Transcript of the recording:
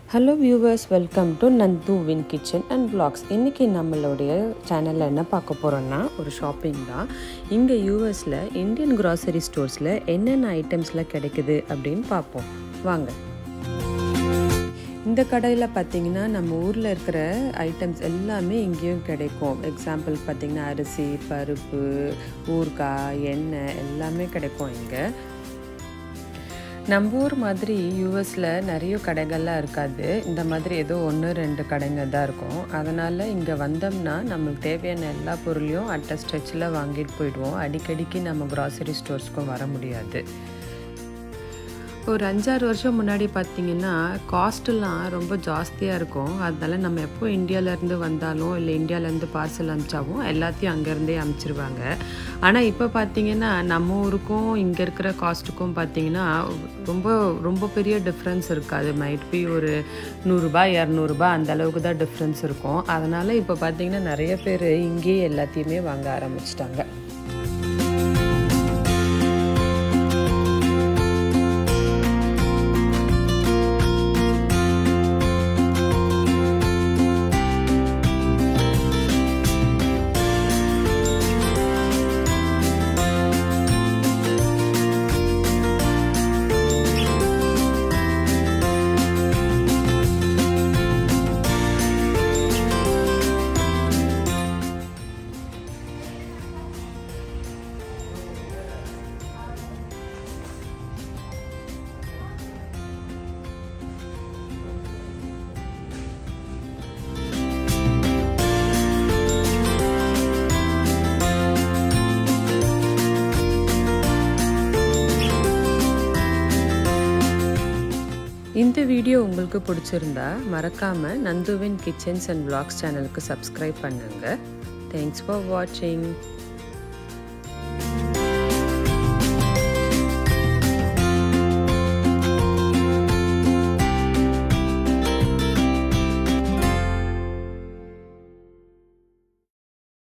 hello viewers welcome to Nandu வின் kitchen and vlogs இன்றைக்கி நம்மளுடைய சேனலில் என்ன பார்க்க போகிறோன்னா ஒரு ஷாப்பிங் தான் இங்கே யூஎஸில் இந்தியன் கிராசரி ஸ்டோர்ஸில் என்னென்ன ஐட்டம்ஸ்லாம் கிடைக்குது அப்படின்னு பார்ப்போம் வாங்க இந்த கடையில் பார்த்தீங்கன்னா நம்ம ஊரில் இருக்கிற ஐட்டம்ஸ் எல்லாமே இங்கேயும் கிடைக்கும் எக்ஸாம்பிள் பார்த்தீங்கன்னா அரிசி பருப்பு ஊறுகாய் எண்ணெய் எல்லாமே கிடைக்கும் இங்கே நம்ம ஊர் மாதிரி யூஎஸில் நிறைய கடைகள்லாம் இருக்காது இந்த மாதிரி ஏதோ ஒன்று ரெண்டு கடைங்க தான் இருக்கும் அதனால் இங்கே வந்தோம்னா நம்மளுக்கு தேவையான எல்லா பொருளையும் அட்ட ஸ்ட்ரெச்சில் வாங்கிட்டு போயிடுவோம் அடிக்கடிக்கு நம்ம க்ராசரி ஸ்டோர்ஸ்க்கும் வர முடியாது ஒரு அஞ்சாறு வருஷம் முன்னாடி பார்த்தீங்கன்னா காஸ்ட்டெல்லாம் ரொம்ப ஜாஸ்தியாக இருக்கும் அதனால நம்ம எப்போ இந்தியாவிலேருந்து வந்தாலும் இல்லை இந்தியாவிலேருந்து பார்சல் அனுப்பிச்சாவும் எல்லாத்தையும் அங்கேருந்தே அனுப்பிச்சிருவாங்க ஆனால் இப்போ பார்த்தீங்கன்னா நம்ம ஊருக்கும் இங்கே இருக்கிற காஸ்ட்டுக்கும் பார்த்தீங்கன்னா ரொம்ப ரொம்ப பெரிய டிஃப்ரென்ஸ் இருக்காது மைட் பி ஒரு நூறுரூபா இரநூறுபா அந்த அளவுக்கு தான் டிஃப்ரென்ஸ் இருக்கும் அதனால் இப்போ பார்த்தீங்கன்னா நிறைய பேர் இங்கேயே எல்லாத்தையுமே வாங்க ஆரம்பிச்சிட்டாங்க இந்த வீடியோ உங்களுக்கு பிடிச்சிருந்தா மறக்காமல் நந்துவின் கிச்சன்ஸ் அண்ட் vlogs சேனலுக்கு சப்ஸ்கிரைப் பண்ணுங்கள் தேங்க்ஸ் ஃபார் வாட்சிங்